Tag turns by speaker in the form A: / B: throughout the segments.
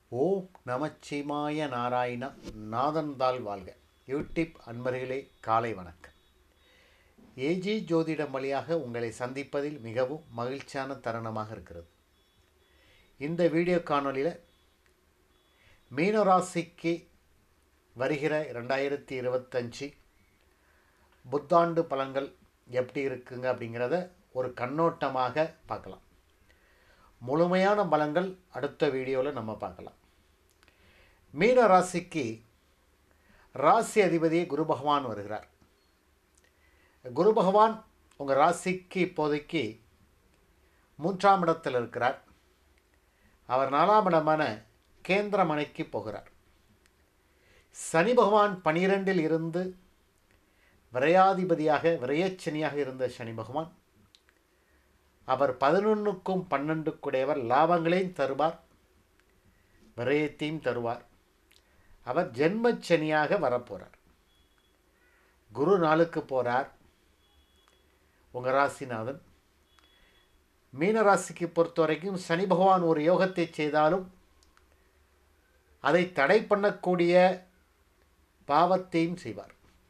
A: ஓம் நமச்சிவாய நாராயண நாதன்தாள் வாழ்க யூடியூப் அன்பர்களே காலை வணக்கம் ஏஜி ஜோதிடம் வழியாக உங்களை சந்திப்பதில் மிகவும் மகிழ்ச்சியான தருணமாக இருக்கிறது இந்த வீடியோ காணொளியில் மீனராசிக்கு வருகிற ரெண்டாயிரத்தி இருபத்தஞ்சி புத்தாண்டு பலன்கள் எப்படி இருக்குங்க அப்படிங்கிறத ஒரு கண்ணோட்டமாக பார்க்கலாம் முழுமையான பலன்கள் அடுத்த வீடியோவில் நம்ம பார்க்கலாம் மீன ராசிக்கு ராசி அதிபதி குரு பகவான் வருகிறார் குரு பகவான் உங்கள் ராசிக்கு இப்போதைக்கு மூன்றாம் இடத்தில் இருக்கிறார் அவர் நாலாம் இடமான கேந்திரமனைக்கு போகிறார் சனி பகவான் பனிரெண்டில் இருந்து விரையாதிபதியாக விரையச்சனியாக இருந்த சனி பகவான் அவர் பதினொன்றுக்கும் பன்னெண்டுக்குடையவர் லாபங்களையும் தருவார் விரயத்தையும் தருவார் அவர் ஜென்மச்சனியாக வரப்போகிறார் குரு நாளுக்கு போகிறார் உங்கள் ராசிநாதன் மீன ராசிக்கு பொறுத்த வரைக்கும் சனி பகவான் ஒரு யோகத்தை செய்தாலும் அதை தடை பண்ணக்கூடிய பாவத்தையும் செய்வார்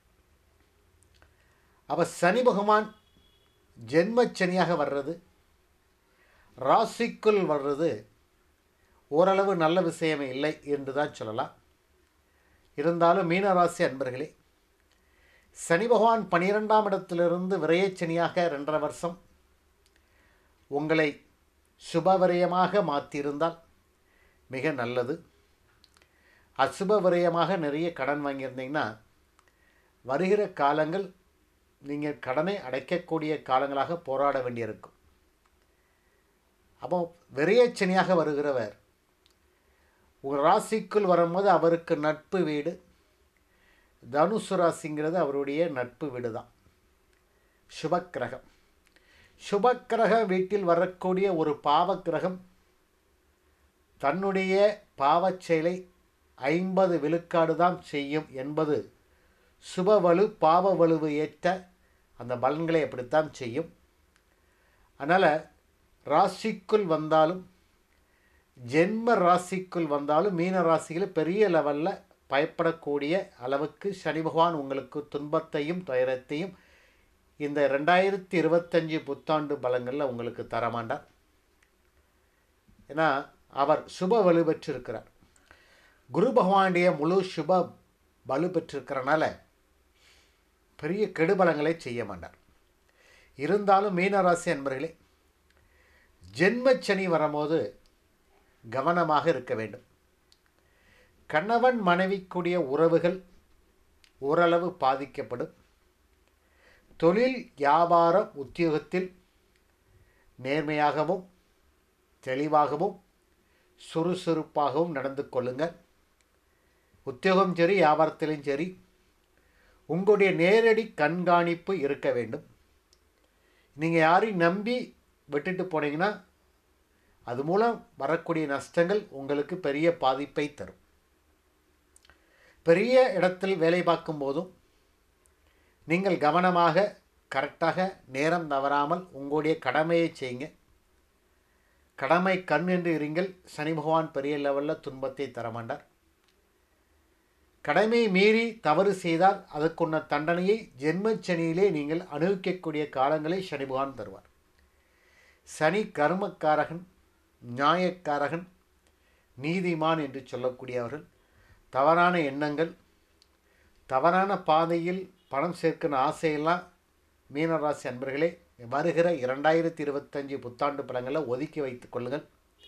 A: அவர் சனி பகவான் ஜென்மச்சனியாக வர்றது ராசிக்குள் வர்றது ஓரளவு நல்ல விஷயமே இல்லை என்று தான் சொல்லலாம் இருந்தாலும் மீனராசி அன்பர்களே சனி பகவான் பனிரெண்டாம் இடத்திலிருந்து விரயச்சனியாக ரெண்டரை வருஷம் உங்களை சுபவிரயமாக மாற்றியிருந்தால் மிக நல்லது அசுப விரயமாக நிறைய கடன் வாங்கியிருந்தீங்கன்னா வருகிற காலங்கள் நீங்கள் கடனை அடைக்கக்கூடிய காலங்களாக போராட வேண்டியிருக்கும் அப்போ விரையச்சனியாக வருகிறவர் உங்கள் ராசிக்குள் வரும்போது அவருக்கு நட்பு வீடு தனுசு ராசிங்கிறது அவருடைய நட்பு வீடு தான் சுபக்கிரகம் சுபக்கிரக வீட்டில் வரக்கூடிய ஒரு பாவக்கிரகம் தன்னுடைய பாவச் செயலை ஐம்பது விழுக்காடு தான் செய்யும் என்பது சுபவலு பாவ வலுவு ஏற்ற அந்த பலன்களை அப்படித்தான் செய்யும் அதனால் ராசிக்குள் வந்தாலும் ஜென்ம ராசிக்குள் வந்தாலும் மீன ராசியில் பெரிய லெவலில் பயப்படக்கூடிய அளவுக்கு சனி பகவான் உங்களுக்கு துன்பத்தையும் துயரத்தையும் இந்த ரெண்டாயிரத்தி இருபத்தஞ்சி புத்தாண்டு பலங்களில் உங்களுக்கு தரமாண்டார் ஏன்னா அவர் சுப வலு பெற்றிருக்கிறார் குரு பகவானுடைய முழு சுப வலு பெற்றிருக்கிறனால பெரிய கெடுபலங்களை செய்ய மாட்டார் இருந்தாலும் மீனராசி அன்பர்களே ஜென்மச்சனி வரும்போது கவனமாக இருக்க வேண்டும் கணவன் மனைவிக்குரிய உறவுகள் ஓரளவு பாதிக்கப்படும் தொழில் வியாபார உத்தியோகத்தில் நேர்மையாகவும் தெளிவாகவும் சுறுசுறுப்பாகவும் நடந்து கொள்ளுங்கள் உத்தியோகம் சரி வியாபாரத்திலும் சரி உங்களுடைய நேரடி கண்காணிப்பு இருக்க வேண்டும் நீங்கள் யாரையும் நம்பி விட்டுட்டு போனீங்கன்னா அது மூலம் வரக்கூடிய நஷ்டங்கள் உங்களுக்கு பெரிய பாதிப்பை தரும் பெரிய இடத்தில் வேலை பார்க்கும் போதும் நீங்கள் கவனமாக கரெக்டாக நேரம் தவறாமல் உங்களுடைய கடமையை செய்யுங்க கடமை கண் என்று இருங்கள் சனி பகவான் பெரிய லெவலில் துன்பத்தை தரமாட்டார் கடமை மீறி தவறு செய்தால் அதற்குள்ள தண்டனையை ஜென்மச்சனியிலே நீங்கள் அனுபவிக்கக்கூடிய காலங்களை சனி பகவான் தருவார் சனி கர்மக்காரகன் நியாயக்காரகன் நீதிமான் என்று சொல்லக்கூடியவர்கள் தவறான எண்ணங்கள் தவறான பாதையில் பணம் சேர்க்கிற ஆசையெல்லாம் மீனராசி அன்பர்களே வருகிற இரண்டாயிரத்தி இருபத்தஞ்சி புத்தாண்டு படங்களில் ஒதுக்கி வைத்து கொள்ளுங்கள்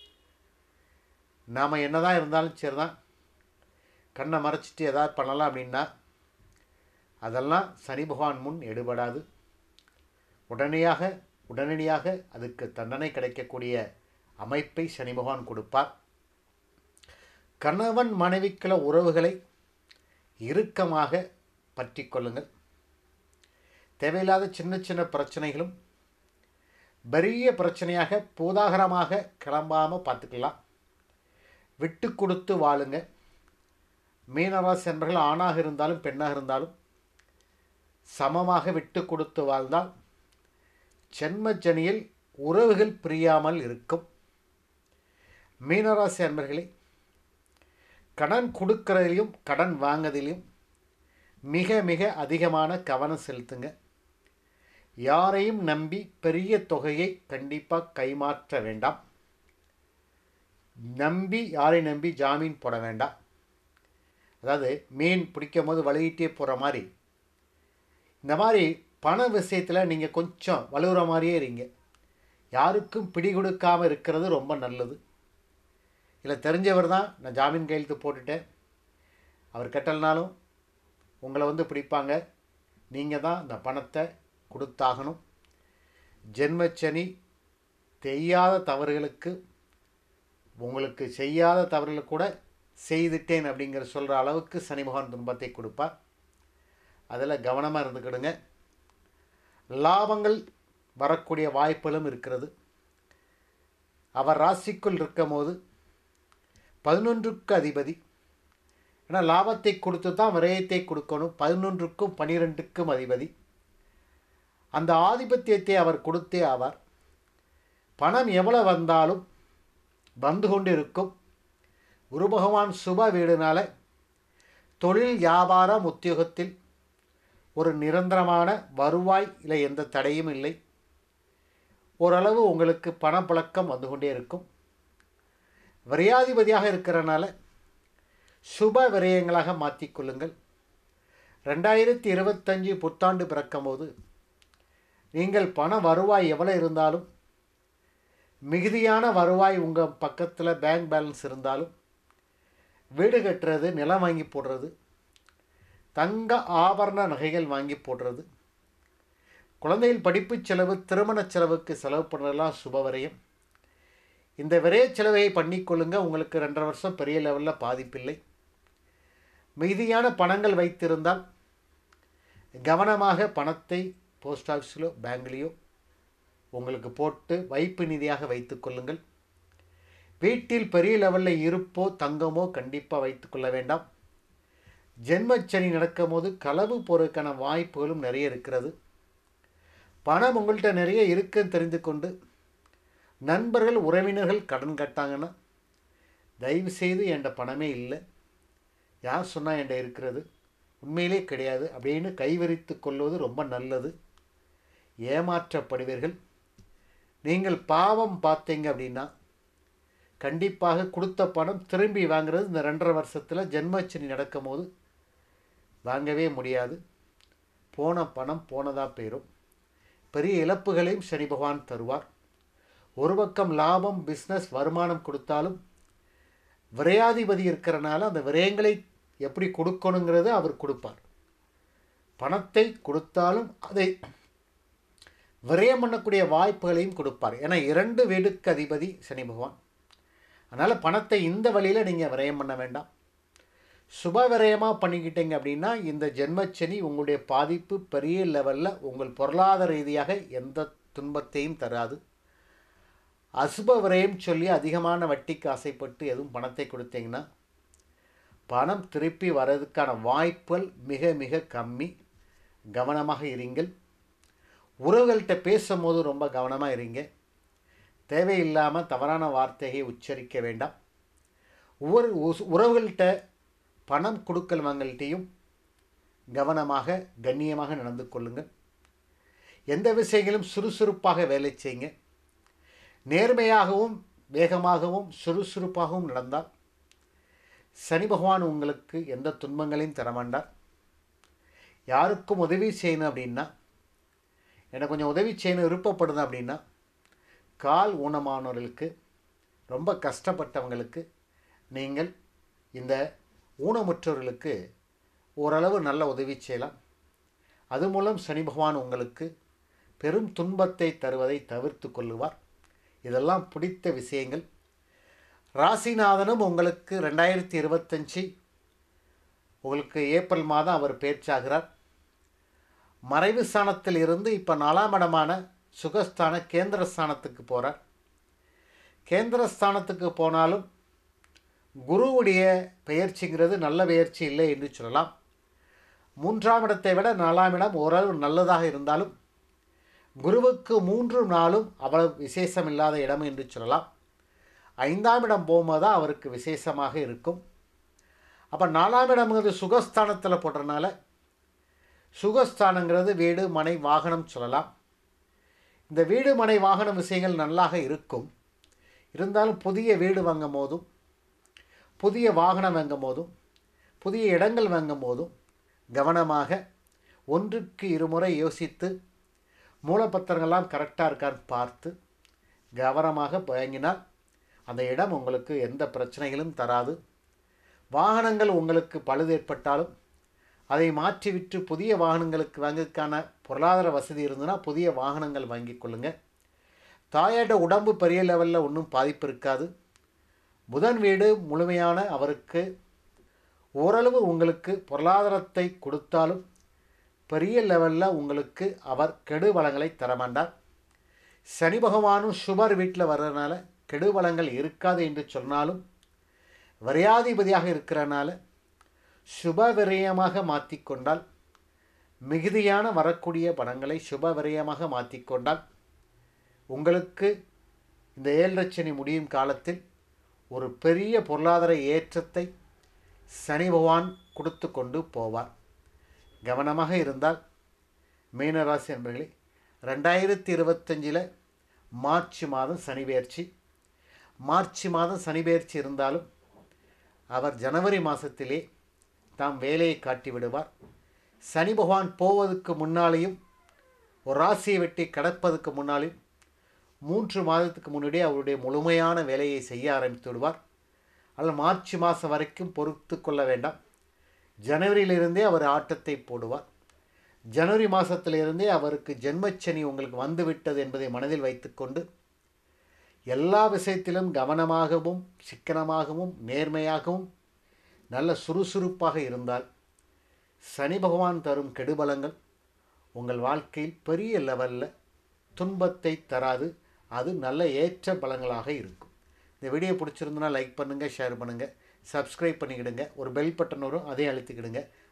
A: நாம் என்னதான் இருந்தாலும் சரி தான் கண்ணை மறைச்சிட்டு எதாவது பண்ணலாம் அப்படின்னா அதெல்லாம் சனி பகவான் முன் எடுபடாது உடனடியாக உடனடியாக அதுக்கு தண்டனை கிடைக்கக்கூடிய அமைப்பை சனி பகவான் கொடுப்பார் கணவன் மனைவிக்குள்ள உறவுகளை இறுக்கமாக பற்றி கொள்ளுங்கள் தேவையில்லாத சின்ன சின்ன பிரச்சனைகளும் பெரிய பிரச்சனையாக பூதாகரமாக கிளம்பாமல் பார்த்துக்கலாம் விட்டு கொடுத்து வாழுங்க மீனராசி என்பர்கள் ஆணாக இருந்தாலும் பெண்ணாக இருந்தாலும் சமமாக விட்டு கொடுத்து வாழ்ந்தால் ஜென்மஜனியில் உறவுகள் பிரியாமல் இருக்கும் மீனராசி அன்பர்களே கடன் கொடுக்கறதிலையும் கடன் வாங்குறதிலையும் மிக மிக அதிகமான கவனம் செலுத்துங்க யாரையும் நம்பி பெரிய தொகையை கண்டிப்பாக கைமாற்ற வேண்டாம் நம்பி யாரை நம்பி ஜாமீன் போட வேண்டாம் அதாவது மீன் பிடிக்கும் போது வழுகிட்டே போகிற மாதிரி இந்த மாதிரி பண விஷயத்தில் நீங்கள் கொஞ்சம் வலுவுற மாதிரியே இருங்க யாருக்கும் பிடி கொடுக்காமல் இருக்கிறது ரொம்ப நல்லது இல்லை தெரிஞ்சவர் தான் நான் ஜாமீன் கையெழுத்து போட்டுட்டேன் அவர் கட்டலனாலும் உங்களை வந்து பிடிப்பாங்க நீங்கள் தான் இந்த பணத்தை கொடுத்தாகணும் ஜென்மச்சனி தெரியாத தவறுகளுக்கு உங்களுக்கு செய்யாத தவறுகளை கூட செய்துட்டேன் அப்படிங்கிற சொல்கிற அளவுக்கு சனி பகவான் துன்பத்தை கொடுப்பார் அதில் கவனமாக இருந்துக்கிடுங்க லாபங்கள் வரக்கூடிய வாய்ப்புகளும் இருக்கிறது அவர் ராசிக்குள் இருக்கும் போது பதினொன்றுக்கு அதிபதி ஏன்னா லாபத்தை கொடுத்து தான் விரயத்தை கொடுக்கணும் பதினொன்றுக்கும் பனிரெண்டுக்கும் அதிபதி அந்த ஆதிபத்தியத்தை அவர் கொடுத்தே ஆவார் பணம் எவ்வளோ வந்தாலும் வந்து கொண்டு இருக்கும் குரு பகவான் சுப வீடுனால தொழில் வியாபாரம் உத்தியோகத்தில் ஒரு நிரந்தரமான வருவாய் இல்லை எந்த தடையும் இல்லை ஓரளவு உங்களுக்கு பணப்பழக்கம் வந்து கொண்டே இருக்கும் விரையாதிபதியாக இருக்கிறனால சுப விரயங்களாக மாற்றிக்கொள்ளுங்கள் ரெண்டாயிரத்தி இருபத்தஞ்சி புத்தாண்டு பிறக்கும் போது நீங்கள் பண வருவாய் எவ்வளோ இருந்தாலும் மிகுதியான வருவாய் உங்கள் பக்கத்தில் பேங்க் பேலன்ஸ் இருந்தாலும் வீடு கட்டுறது நிலம் வாங்கி போடுறது தங்க ஆபரண நகைகள் வாங்கி போடுறது குழந்தைகள் படிப்பு செலவு திருமண செலவுக்கு செலவு பண்ணுறதெல்லாம் சுப விரயம் இந்த விரைய செலவை பண்ணிக்கொள்ளுங்க உங்களுக்கு ரெண்டரை வருஷம் பெரிய லெவலில் பாதிப்பில்லை மிகுதியான பணங்கள் வைத்திருந்தால் கவனமாக பணத்தை போஸ்ட் ஆஃபீஸிலோ பேங்க்லேயோ உங்களுக்கு போட்டு வைப்பு நிதியாக வைத்துக்கொள்ளுங்கள் வீட்டில் பெரிய லெவலில் இருப்போ தங்கமோ கண்டிப்பாக வைத்துக்கொள்ள வேண்டாம் ஜென்மச்சனி நடக்கும் போது களவு போறதுக்கான வாய்ப்புகளும் நிறைய இருக்கிறது பணம் உங்கள்கிட்ட நிறைய இருக்குன்னு தெரிந்து கொண்டு நண்பர்கள் உறவினர்கள் கடன் கட்டாங்கன்னா தயவு செய்து என்கிட்ட பணமே இல்லை யார் சொன்னால் என்கிட்ட இருக்கிறது உண்மையிலே கிடையாது அப்படின்னு கைவரித்து கொள்வது ரொம்ப நல்லது ஏமாற்றப்படுவீர்கள் நீங்கள் பாவம் பார்த்தீங்க அப்படின்னா கண்டிப்பாக கொடுத்த பணம் திரும்பி வாங்குறது இந்த ரெண்டரை வருஷத்தில் ஜென்மச்சனி நடக்கும் போது வாங்கவே முடியாது போன பணம் போனதாக போயிடும் பெரிய இழப்புகளையும் சனி பகவான் தருவார் ஒரு பக்கம் லாபம் பிஸ்னஸ் வருமானம் கொடுத்தாலும் விரையாதிபதி இருக்கிறனால அந்த விரயங்களை எப்படி கொடுக்கணுங்கிறது அவர் கொடுப்பார் பணத்தை கொடுத்தாலும் அதை விரயம் பண்ணக்கூடிய வாய்ப்புகளையும் கொடுப்பார் ஏன்னா இரண்டு வீடுக்கு அதிபதி சனி பகவான் அதனால் பணத்தை இந்த வழியில் நீங்கள் விரயம் பண்ண வேண்டாம் சுப விரயமாக பண்ணிக்கிட்டீங்க அப்படின்னா இந்த ஜென்மச்சனி உங்களுடைய பாதிப்பு பெரிய லெவலில் உங்கள் பொருளாதார ரீதியாக எந்த துன்பத்தையும் தராது அசுப விரயம் சொல்லி அதிகமான வட்டிக்கு ஆசைப்பட்டு எதுவும் பணத்தை கொடுத்தீங்கன்னா பணம் திருப்பி வர்றதுக்கான வாய்ப்புகள் மிக மிக கம்மி கவனமாக இருங்கள் உறவுகள்கிட்ட பேசும்போது ரொம்ப கவனமாக இருங்க தேவையில்லாமல் தவறான வார்த்தையை உச்சரிக்க வேண்டாம் ஒவ்வொரு உறவுகள்கிட்ட பணம் கொடுக்கல் வாங்கல்கிட்டையும் கவனமாக கண்ணியமாக நடந்து கொள்ளுங்கள் எந்த விஷயங்களும் சுறுசுறுப்பாக வேலை செய்யுங்க நேர்மையாகவும் வேகமாகவும் சுறுசுறுப்பாகவும் நடந்தால் சனி பகவான் உங்களுக்கு எந்த துன்பங்களையும் தரமாண்டார் யாருக்கும் உதவி செய்யணும் அப்படின்னா எனக்கு கொஞ்சம் உதவி செய்யணும் விருப்பப்படுது அப்படின்னா கால் ஊனமானவர்களுக்கு ரொம்ப கஷ்டப்பட்டவங்களுக்கு நீங்கள் இந்த ஊனமுற்றவர்களுக்கு ஓரளவு நல்ல உதவி செய்யலாம் அது மூலம் சனி பகவான் உங்களுக்கு பெரும் துன்பத்தை தருவதை தவிர்த்து கொள்ளுவார் இதெல்லாம் பிடித்த விஷயங்கள் ராசிநாதனும் உங்களுக்கு ரெண்டாயிரத்தி இருபத்தஞ்சி உங்களுக்கு ஏப்ரல் மாதம் அவர் பேச்சாகிறார் மறைவு ஸ்தானத்தில் இருந்து இப்போ நாலாம் இடமான சுகஸ்தான கேந்திர ஸ்தானத்துக்கு போகிறார் கேந்திர ஸ்தானத்துக்கு போனாலும் குருவுடைய பெயர்ச்சிங்கிறது நல்ல பெயர்ச்சி இல்லை என்று சொல்லலாம் மூன்றாம் இடத்தை விட நாலாம் இடம் ஓரளவு நல்லதாக இருந்தாலும் குருவுக்கு மூன்று நாளும் அவ்வளவு விசேஷம் இல்லாத இடம் என்று சொல்லலாம் ஐந்தாம் இடம் போகும்போது தான் அவருக்கு விசேஷமாக இருக்கும் அப்போ நாலாம் இடம்ங்கிறது சுகஸ்தானத்தில் போடுறதுனால சுகஸ்தானங்கிறது வீடு மனை வாகனம் சொல்லலாம் இந்த வீடு மனை வாகன விஷயங்கள் நல்லாக இருக்கும் இருந்தாலும் புதிய வீடு வாங்கும் போதும் புதிய வாகனம் வாங்கும் போதும் புதிய இடங்கள் வாங்கும் போதும் கவனமாக ஒன்றுக்கு இருமுறை யோசித்து மூலப்பத்திரங்கள்லாம் கரெக்டாக இருக்கான்னு பார்த்து கவனமாக வாங்கினால் அந்த இடம் உங்களுக்கு எந்த பிரச்சனைகளும் தராது வாகனங்கள் உங்களுக்கு பழுது ஏற்பட்டாலும் அதை மாற்றிவிட்டு புதிய வாகனங்களுக்கு வாங்கிறதுக்கான பொருளாதார வசதி இருந்ததுன்னா புதிய வாகனங்கள் வாங்கி கொள்ளுங்கள் தாயோட உடம்பு பெரிய லெவலில் ஒன்றும் பாதிப்பு இருக்காது புதன் வீடு முழுமையான அவருக்கு ஓரளவு உங்களுக்கு பொருளாதாரத்தை கொடுத்தாலும் பெரிய லெவலில் உங்களுக்கு அவர் கெடு வளங்களை தரமாட்டார் சனி பகவானும் சுபர் வீட்டில் வர்றதுனால கெடு வளங்கள் இருக்காது என்று சொன்னாலும் விரையாதிபதியாக இருக்கிறனால சுப விரயமாக மாற்றிக்கொண்டால் மிகுதியான வரக்கூடிய பணங்களை சுப விரயமாக மாற்றிக்கொண்டால் உங்களுக்கு இந்த ஏழரச்சனி முடியும் காலத்தில் ஒரு பெரிய பொருளாதார ஏற்றத்தை சனி பகவான் கொடுத்து கொண்டு போவார் கவனமாக இருந்தால் மீனராசி என்பர்களே ரெண்டாயிரத்தி இருபத்தஞ்சில் மார்ச் மாதம் சனி பெயர்ச்சி மார்ச் மாதம் சனி பெயர்ச்சி இருந்தாலும் அவர் ஜனவரி மாதத்திலே தாம் வேலையை காட்டி விடுவார் சனி பகவான் போவதற்கு முன்னாலேயும் ஒரு ராசியை வெட்டி கடப்பதற்கு முன்னாலேயும் மூன்று மாதத்துக்கு முன்னாடியே அவருடைய முழுமையான வேலையை செய்ய ஆரம்பித்து விடுவார் அதில் மார்ச் மாதம் வரைக்கும் பொறுத்து கொள்ள வேண்டாம் ஜனவரியிலிருந்தே அவர் ஆட்டத்தை போடுவார் ஜனவரி மாதத்திலிருந்தே அவருக்கு ஜென்மச்சனி உங்களுக்கு வந்துவிட்டது என்பதை மனதில் வைத்துக்கொண்டு எல்லா விஷயத்திலும் கவனமாகவும் சிக்கனமாகவும் நேர்மையாகவும் நல்ல சுறுசுறுப்பாக இருந்தால் சனி பகவான் தரும் கெடுபலங்கள் உங்கள் வாழ்க்கையில் பெரிய லெவலில் துன்பத்தை தராது அது நல்ல ஏற்ற பலங்களாக இருக்கும் இந்த வீடியோ பிடிச்சிருந்தனா லைக் பண்ணுங்கள் ஷேர் பண்ணுங்கள் சப்ஸ்கிரைப் பண்ணிக்கிடுங்க ஒரு பெல் பட்டன் வரும் அதையும் அழுத்திக்கிடுங்க